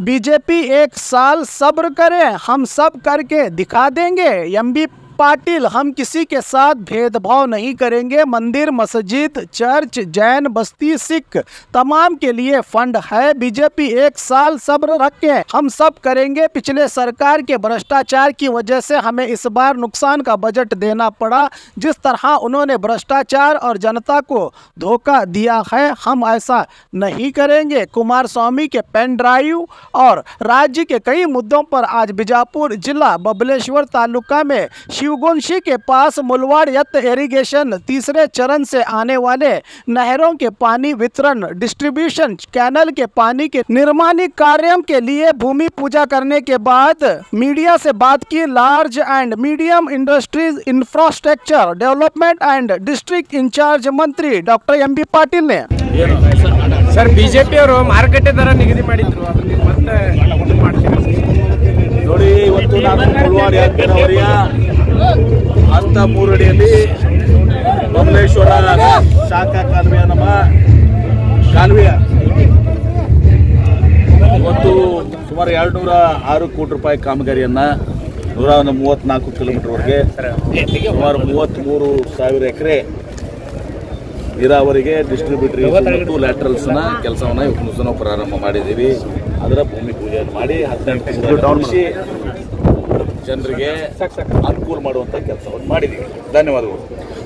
BJP एक साल सब्र करे हम सब करके दिखा देंगे एम बी पाटिल हम किसी के साथ भेदभाव नहीं करेंगे मंदिर मस्जिद चर्च जैन बस्ती सिख तमाम के लिए फंड है बीजेपी एक साल सब्र रखे हम सब करेंगे पिछले सरकार के भ्रष्टाचार की वजह से हमें इस बार नुकसान का बजट देना पड़ा जिस तरह उन्होंने भ्रष्टाचार और जनता को धोखा दिया है हम ऐसा नहीं करेंगे कुमार स्वामी के पेन ड्राइव और राज्य के कई मुद्दों पर आज बीजापुर जिला बबलेश्वर तालुका में शिवगुंशी के पास मुलवाड़ यत इरिगेशन तीसरे चरण से आने वाले नहरों के पानी वितरण डिस्ट्रीब्यूशन कैनल के पानी के निर्माणी कार्य के लिए भूमि पूजा करने के बाद मीडिया से बात की large and medium industries infrastructure development and district incharge मंत्री डॉक्टर एम बी पाटिल ने ಸರ್ ಬಿಜೆಪಿ ಅವರು ಮಾರುಕಟ್ಟೆ ದರ ನಿಗದಿ ಮಾಡಿದ್ರು ಅದನ್ನ ನೀವು ಮತ್ತೆ ಇದು ಮಾಡ್ತೀರಾ ನೋಡಿ ಇವತ್ತು ನಾನು ಮುಳವಾಡಿ ಹತ್ತಿರವರಿಯ ಹಂತ ಮೂರಡಿಯಲ್ಲಿ ಬಬಲೇಶ್ವರ ಶಾಖಾ ಕಾಲುವೆಯ ನಮ್ಮ ಕಾಲುವೆಯ ಇವತ್ತು ಸುಮಾರು ಎರಡುನೂರ ಆರು ಕೋಟಿ ರೂಪಾಯಿ ಕಾಮಗಾರಿಯನ್ನ ನೂರ ಒಂದು ಮೂವತ್ನಾಲ್ಕು ಕಿಲೋಮೀಟರ್ವರೆಗೆ ಸುಮಾರು ಮೂವತ್ತ್ಮೂರು ಸಾವಿರ ಎಕರೆ ನೀರಾವರಿಗೆ ಡಿಸ್ಟ್ರಿಬ್ಯೂಟರಿ ಮತ್ತು ಲ್ಯಾಟ್ರಲ್ಸ್ನ ಕೆಲಸವನ್ನು ಇವತ್ತು ನಾವು ಪ್ರಾರಂಭ ಮಾಡಿದ್ದೀವಿ ಅದರ ಭೂಮಿ ಪೂಜೆಯನ್ನು ಮಾಡಿ ಹದಿನೆಂಟು ಡೌನ್ಸಿ ಜನರಿಗೆ ಅನುಕೂಲ ಮಾಡುವಂತ ಕೆಲಸವನ್ನು ಮಾಡಿದ್ದೀವಿ ಧನ್ಯವಾದಗಳು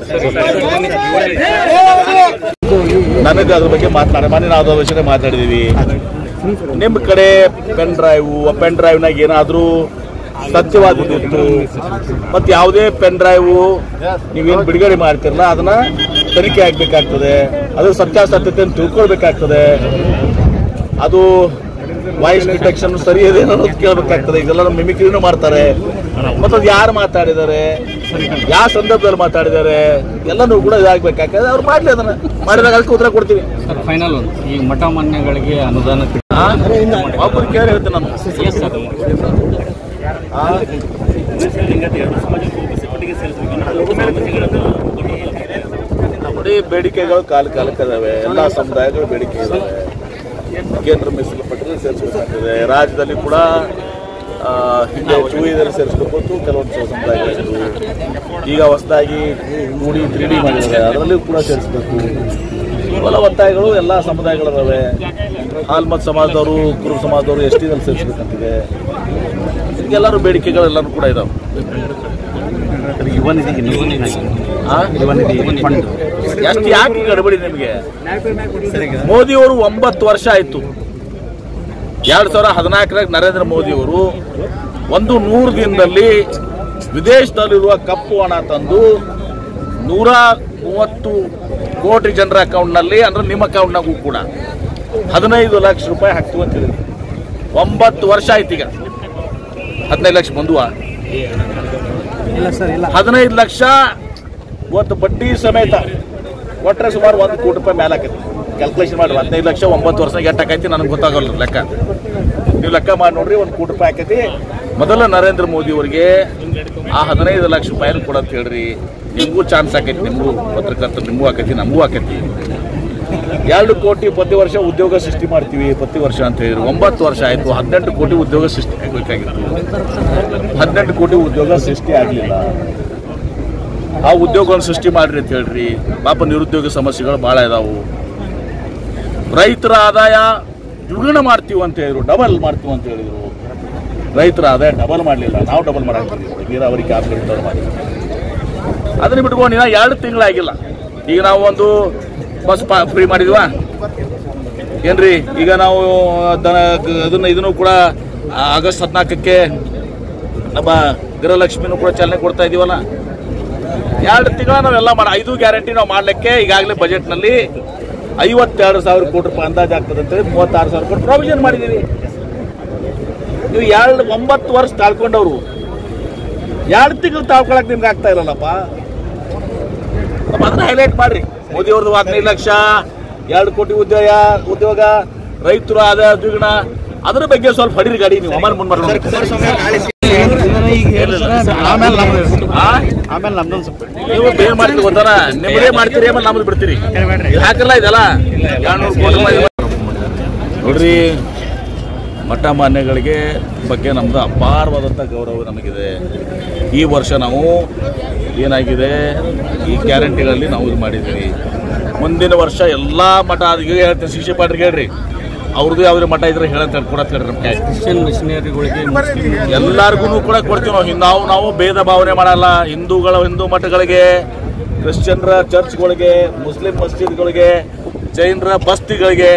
ನನಗೆ ಅದ್ರ ಬಗ್ಗೆ ಮಾತನಾಡ ಮನೆ ನಾವು ಅದ್ರ ವಿಷಯ ಮಾತಾಡಿದೀವಿ ನಿಮ್ಮ ಕಡೆ ಪೆನ್ ಡ್ರೈವ್ ಪೆನ್ ಡ್ರೈವ್ನಾಗ ಏನಾದರೂ ಸತ್ಯವಾದದಿತ್ತು ಮತ್ತು ಯಾವುದೇ ಪೆನ್ ಡ್ರೈವ್ ನೀವೇನು ಬಿಡುಗಡೆ ಮಾಡ್ತಿರಲ್ಲ ಅದನ್ನ ತನಿಖೆ ಆಗ್ಬೇಕಾಗ್ತದೆ ಅದು ಸತ್ಯಾಸತ್ಯತೆಯನ್ನು ತಿಳ್ಕೊಳ್ಬೇಕಾಗ್ತದೆ ಅದು ವಾಯ್ಸ್ ಡಿಟೆಕ್ಷನ್ ಸರಿ ಇದೆ ಅನ್ನೋದು ಕೇಳಬೇಕಾಗ್ತದೆ ಇದೆಲ್ಲ ಮಿಮಿಕ್ರಿನೂ ಮಾಡ್ತಾರೆ ಮತ್ತು ಅದು ಯಾರು ಮಾತಾಡಿದ್ದಾರೆ ಯಾವ ಸಂದರ್ಭದಲ್ಲಿ ಮಾತಾಡಿದ್ದಾರೆ ಎಲ್ಲನೂ ಕೂಡ ಇದಾಗಬೇಕಾಗ್ತದೆ ಅವ್ರು ಮಾಡಲಿ ಅದನ್ನ ಮಾಡಿದಾಗ ಅದಕ್ಕೆ ಉತ್ತರ ಕೊಡ್ತೀವಿ ಸರ್ ಫೈನಲ್ ಒಂದು ಈ ಮಠ ಮಾನ್ಯಗಳಿಗೆ ಅನುದಾನ ಒಬ್ಬರು ಕೇಳಿ ಹೇಳ್ತೀನಿ ನಾನು ಎಸ್ ಸರ್ ಆ? ನೋಡಿ ಬೇಡಿಕೆಗಳು ಕಾಲ ಕಾಲಕ್ಕೆ ಇದಾವೆ ಎಲ್ಲ ಸಮುದಾಯಗಳು ಬೇಡಿಕೆ ಇದಾವೆ ಕೇಂದ್ರ ಮೀಸಲು ಪಟ್ಟಿಗೆ ಸೇರಿಸಬೇಕಾಗ್ತದೆ ರಾಜ್ಯದಲ್ಲಿ ಕೂಡ ಆ, ಹಿಂದೆ ಚೂಯಿದಲ್ಲಿ ಸೇರಿಸ್ಕೋಬೇಕು ಕೆಲವೊಂದು ಸಮುದಾಯಗಳಿದ್ದು ಈಗ ಹೊಸದಾಗಿ ಟೂ ಡಿ ತ್ರೀ ಡಿ ಮಾಡಿದ್ದಾರೆ ಅದರಲ್ಲೂ ಕೂಡ ಸೇರಿಸಬೇಕು ಇವೆಲ್ಲ ಒತ್ತಾಯಗಳು ಎಲ್ಲ ಸಮುದಾಯಗಳಿದಾವೆ ಹಾಲ್ಮತ್ ಸಮಾಜದವರು ಕುರುಬ ಸಮಾಜದವರು ಎಸ್ ಟಿದಲ್ಲಿ ಸೇರಿಸ್ಬೇಕಂತಿದೆ ಎಲ್ಲರೂ ಬೇಡಿಕೆಗಳು ಎಲ್ಲರೂ ಕೂಡ ಇದಾವೆ ಆ? ಎಷ್ಟು ಯಾಕೆ ಗಡಬಡಿ ನಿಮಗೆ ಮೋದಿಯವರು ಒಂಬತ್ತು ವರ್ಷ ಆಯ್ತು ಎರಡ್ ಸಾವಿರ ಹದಿನಾಲ್ಕರಾಗ ನರೇಂದ್ರ ಮೋದಿಯವರು ಒಂದು ನೂರು ದಿನದಲ್ಲಿ ವಿದೇಶದಲ್ಲಿರುವ ಕಪ್ಪು ಹಣ ತಂದು ನೂರ ಮೂವತ್ತು ಕೋಟಿ ಜನರ ಅಕೌಂಟ್ನಲ್ಲಿ ಅಂದ್ರೆ ನಿಮ್ಮ ಅಕೌಂಟ್ನಾಗೂ ಕೂಡ ಹದಿನೈದು ಲಕ್ಷ ರೂಪಾಯಿ ಹಾಕ್ತೀವಿ ಅಂತ ಹೇಳಿದ್ರು ಒಂಬತ್ತು ವರ್ಷ ಆಯ್ತು ಈಗ ಹದಿನೈದು ಲಕ್ಷ ಬಂದುವ ಹದಿನೈದು ಲಕ್ಷ ಇವತ್ತು ಬಡ್ಡಿ ಸಮೇತ ಒಟ್ಟರೆ ಸುಮಾರು ಒಂದು ಕೋಟಿ ರೂಪಾಯಿ ಮೇಲೆ ಆಕೈತಿ ಕ್ಯಾಲ್ಕುಲೇಷನ್ ಮಾಡಿ ಹದಿನೈದು ಲಕ್ಷ ಒಂಬತ್ತು ವರ್ಷ ಎಷ್ಟು ಆಕೈತಿ ನನಗೆ ಗೊತ್ತಾಗಲ್ಲ ಲೆಕ್ಕ ನೀವು ಲೆಕ್ಕ ಮಾಡಿ ನೋಡ್ರಿ ಒಂದು ಕೋಟಿ ರೂಪಾಯಿ ಆಕೈತಿ ಮೊದಲ ನರೇಂದ್ರ ಮೋದಿ ಅವರಿಗೆ ಆ ಹದಿನೈದು ಲಕ್ಷ ರೂಪಾಯಿ ಕೊಡಂತ ಹೇಳ್ರಿ ನಿಮಗೂ ಚಾನ್ಸ್ ಆಕೈತಿ ನಿಮಗೂ ಪತ್ರಕರ್ತರು ನಿಮಗೂ ಆಕೈತಿ ನಮಗೂ ಆಕೈತಿ ಎರಡು ಕೋಟಿ ಪ್ರತಿ ವರ್ಷ ಉದ್ಯೋಗ ಸೃಷ್ಟಿ ಮಾಡ್ತೀವಿ ಪ್ರತಿ ವರ್ಷ ಅಂತ ಹೇಳಿದ್ರು ಒಂಬತ್ತು ವರ್ಷ ಆಯಿತು ಹದಿನೆಂಟು ಕೋಟಿ ಉದ್ಯೋಗ ಸೃಷ್ಟಿ ಆಗಬೇಕಾಗಿತ್ತು ಹದಿನೆಂಟು ಕೋಟಿ ಉದ್ಯೋಗ ಸೃಷ್ಟಿ ಆಗಲಿಲ್ಲ ಆ ಉದ್ಯೋಗವನ್ನು ಸೃಷ್ಟಿ ಮಾಡ್ರಿ ಅಂತ ಹೇಳ್ರಿ ಪಾಪ ನಿರುದ್ಯೋಗ ಸಮಸ್ಯೆಗಳು ಭಾಳ ಇದಾವು ರೈತರ ಆದಾಯ ದ್ವಿಗುಣ ಮಾಡ್ತೀವಿ ಅಂತ ಹೇಳಿದ್ರು ಡಬಲ್ ಮಾಡ್ತೀವಿ ಅಂತ ಹೇಳಿದ್ರು ರೈತರ ಆದಾಯ ಡಬಲ್ ಮಾಡಲಿಲ್ಲ ನಾವು ಡಬಲ್ ಮಾಡಾಕ್ತಿದ್ದೀವಿ ನೀರಾವರಿ ಕ್ಯಾಬ್ಗಳು ಮಾಡಿ ಅದನ್ನ ಬಿಟ್ಕೊಂಡು ಇನ್ನ ಎರಡು ತಿಂಗಳಾಗಿಲ್ಲ ಈಗ ನಾವು ಒಂದು ಬಸ್ ಫ್ರೀ ಮಾಡಿದ್ವಾ ಏನ್ರಿ ಈಗ ನಾವು ದನ ಅದನ್ನ ಇದನ್ನು ಕೂಡ ಆಗಸ್ಟ್ ಹದಿನಾಲ್ಕಕ್ಕೆ ನಮ್ಮ ಗೃಹಲಕ್ಷ್ಮಿನೂ ಕೂಡ ಚಾಲನೆ ಕೊಡ್ತಾ ಇದೀವಲ್ಲ ಎರಡು ತಿಂಗಳ ನಾವೆಲ್ಲ ಮಾಡ ಐದು ಗ್ಯಾರಂಟಿ ನಾವು ಮಾಡ್ಲಿಕ್ಕೆ ಈಗಾಗಲೇ ಬಜೆಟ್ನಲ್ಲಿ ಐವತ್ತೆರಡು ಸಾವಿರ ಕೋಟಿ ರೂಪಾಯಿ ಅಂದಾಜು ಆಗ್ತದೆ ಅಂತೇಳಿ ಮೂವತ್ತಾರು ಸಾವಿರ ಕೋಟಿ ಪ್ರಾವಿಷನ್ ಮಾಡಿದ್ದೀವಿ ನೀವು ಎರಡು ಒಂಬತ್ತು ವರ್ಷ ತಾಳ್ಕೊಂಡವ್ರು ಎರಡು ತಿಂಗಳು ತಾಳ್ಕೊಳಕ್ ನಿಮ್ಗೆ ಆಗ್ತಾ ಇರಲ್ಲಪ್ಪ ಅದನ್ನ ಹೈಲೈಟ್ ಮಾಡ್ರಿ ಮೋದಿ ಅವ್ರದ್ದು ಹದಿನೈದು ಲಕ್ಷ ಎರಡು ಕೋಟಿ ಉದ್ಯೋಗ ಉದ್ಯೋಗ ರೈತರು ಆದಾಯ ದ್ವಿಗುಣ ಅದ್ರ ಬಗ್ಗೆ ಸ್ವಲ್ಪ ಹೊಡಿರಿ ಗಾಡಿ ನೀವು ಅಮರ್ ಮುಂದೆ ಆಮೇಲೆ ನಮ್ದೊಂದು ಸ್ವಲ್ಪ ನೀವು ಬೇರೆ ಮಾಡ್ತೀವಿ ಗೊತ್ತಾರ ನಿಮ್ಮದೇ ಮಾಡ್ತೀರಿ ಆಮೇಲೆ ನಮ್ದು ಬಿಡ್ತೀರಿ ಇದು ಹಾಕಲ್ಲ ಇದೆಲ್ಲ ಎರಡ್ನೂರು ಕೋಟಿ ರೂಪಾಯಿ ನೋಡ್ರಿ ಮಠ ಮಾನ್ಯಗಳಿಗೆ ಬಗ್ಗೆ ನಮ್ಮದು ಅಪಾರವಾದಂಥ ಗೌರವ ನಮಗಿದೆ ಈ ವರ್ಷ ನಾವು ಏನಾಗಿದೆ ಈ ಗ್ಯಾರಂಟಿಗಳಲ್ಲಿ ನಾವು ಇದು ಮಾಡಿದ್ದೀವಿ ಮುಂದಿನ ವರ್ಷ ಎಲ್ಲ ಮಠ ಈಗ ಹೇಳ್ತೀನಿ ಶಿಶಿ ಪಾಟ್ರಿಗೆ ಹೇಳ್ರಿ ಅವ್ರದ್ದು ಯಾವ್ದು ಮಠ ಇದ್ರೆ ಹೇಳಂತ ಕೊಡತ್ ಹೇಳ್ರಿ ನಮ್ಮ ಕೈ ಕ್ರಿಶ್ಚಿಯನ್ ಮಿಷನರಿಗಳಿಗೆ ಮುಸ್ಲಿಂ ಎಲ್ಲಾರ್ಗು ಕೂಡ ಕೊಡ್ತೀವಿ ನಾವು ಹಿಂದ್- ನಾವು ನಾವು ಭೇದ ಭಾವನೆ ಮಾಡಲ್ಲ ಹಿಂದೂಗಳ ಹಿಂದೂ ಮಠಗಳಿಗೆ ಕ್ರಿಶ್ಚಿಯನ್ರ ಚರ್ಚ್ಗಳಿಗೆ ಮುಸ್ಲಿಂ ಮಸ್ಜಿದ್ಗಳಿಗೆ ಜೈನರ ಬಸ್ತಿಗಳಿಗೆ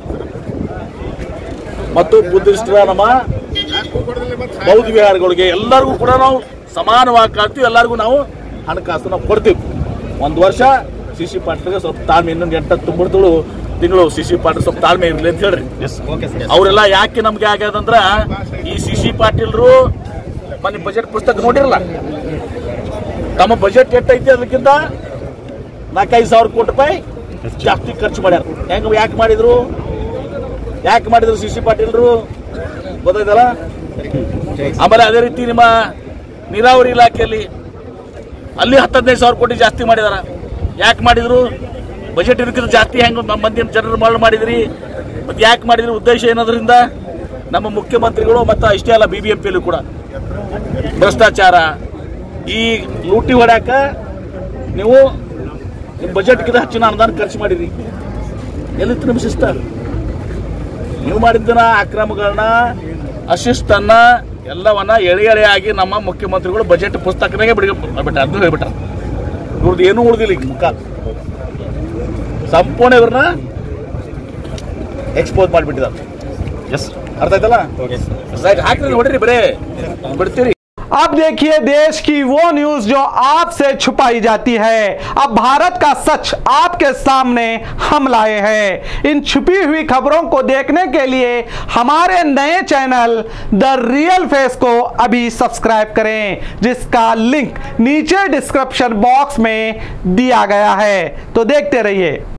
ಮತ್ತು ಬುದ್ಧಿಸ್ಟರ ನಮ್ಮ ಬೌದ್ಧ ವಿಹಾರಗಳಿಗೆ ಎಲ್ಲರಿಗೂ ಕೂಡ ನಾವು ಸಮಾನವಾಗಿ ಕಾಣ್ತೀವಿ ಎಲ್ಲರಿಗೂ ನಾವು ಹಣಕಾಸು ನಾವು ಕೊಡ್ತೀವಿ ಒಂದು ವರ್ಷ ಶಿಶಿ ಪಾಟ್ರಿಗೆ ಸ್ವಲ್ಪ ತಾಳ್ಮೆ ಇನ್ನೊಂದು ಎಂಟು ತುಂಬಿಡ್ತಳು ತಿಂಗಳು ಶಿಶಿ ಪಾಟ್ರಿ ಸ್ವಲ್ಪ ತಾಳ್ಮೆ ಇರಲಿ ಅಂತ ಹೇಳ್ರಿ ಅವರೆಲ್ಲ ಯಾಕೆ ನಮ್ಗೆ ಆಗ್ಯದಂದ್ರ ಈ ಸಿ ಸಿ ಪಾಟೀಲ್ರು ಮನೆ ಬಜೆಟ್ ಪುಸ್ತಕ ನೋಡಿರಲ್ಲ ತಮ್ಮ ಬಜೆಟ್ ಎಷ್ಟೈತಿ ಅದಕ್ಕಿಂತ ನಾಲ್ಕೈದು ಸಾವಿರ ಕೋಟಿ ರೂಪಾಯಿ ಜಾಸ್ತಿ ಖರ್ಚು ಮಾಡ್ಯಾರ ಹೆಂಗ ಯಾಕೆ ಮಾಡಿದ್ರು ಯಾಕೆ ಮಾಡಿದ್ರು ಸಿ ಸಿ ಪಾಟೀಲ್ರು ಗೊತ್ತಾಯ್ತಲ್ಲ ಆಮೇಲೆ ಅದೇ ರೀತಿ ನಿಮ್ಮ ನೀರಾವರಿ ಇಲಾಖೆಯಲ್ಲಿ ಅಲ್ಲಿ ಹತ್ತು ಹದಿನೈದು ಸಾವಿರ ಕೋಟಿ ಜಾಸ್ತಿ ಮಾಡಿದಾರ ಯಾಕೆ ಮಾಡಿದ್ರು ಬಜೆಟ್ ಇದಕ್ಕಿಂತ ಜಾಸ್ತಿ ಹೆಂಗೆ ನಮ್ಮ ಮಂದಿನ ಜನರು ಮಾಡಿ ಮಾಡಿದ್ರಿ ಮತ್ತೆ ಯಾಕೆ ಮಾಡಿದ್ರಿ ಉದ್ದೇಶ ಏನದ್ರಿಂದ ನಮ್ಮ ಮುಖ್ಯಮಂತ್ರಿಗಳು ಮತ್ತು ಅಷ್ಟೇ ಅಲ್ಲ ಬಿ ಬಿ ಎಂ ಪಿಯಲ್ಲೂ ಕೂಡ ಭ್ರಷ್ಟಾಚಾರ ಈ ಲೂಟಿ ಹೊಡ್ಯಾಕ ನೀವು ನಿಮ್ಮ ಬಜೆಟ್ಗಿಂತ ಹೆಚ್ಚಿನ ಅನುದಾನ ಖರ್ಚು ಮಾಡಿರಿ ಎಲ್ಲಿತ್ತು ನಿಮ್ಮ ಶಿಸ್ತ ನೀವು ಮಾಡಿದ್ದನ ಅಕ್ರಮಗಳನ್ನ ಅಶಿಸ್ತನ್ನ ಎಲ್ಲವನ್ನ ಎಳೆ ಎಳೆಯಾಗಿ ನಮ್ಮ ಮುಖ್ಯಮಂತ್ರಿಗಳು ಬಜೆಟ್ ಪುಸ್ತಕನಾಗೆ ಬಿಡಿ ಬಿಟ್ಟ ಅದನ್ನು ಹೇಳ್ಬಿಟ್ಟ ಇವ್ರದ್ದು ಏನೂ ಉಳಿದಿಲ್ಲ ಈಗ ಮುಖ ಸಂಪೂರ್ಣ ಇವ್ರನ್ನ ಎಕ್ಸ್ಪೋಸ್ ಮಾಡಿಬಿಟ್ಟಿದ್ದಾರೆ ಎಸ್ ಅರ್ಥ ಆಯ್ತಲ್ಲ ರೈಟ್ ಹಾಕ್ರಿ ಹೊಡ್ರಿ ಬರೇ ಬಿಡ್ತೀರಿ अब देखिए देश की वो न्यूज जो आपसे छुपाई जाती है अब भारत का सच आपके सामने हम लाए हैं इन छुपी हुई खबरों को देखने के लिए हमारे नए चैनल द रियल फेस को अभी सब्सक्राइब करें जिसका लिंक नीचे डिस्क्रिप्शन बॉक्स में दिया गया है तो देखते रहिए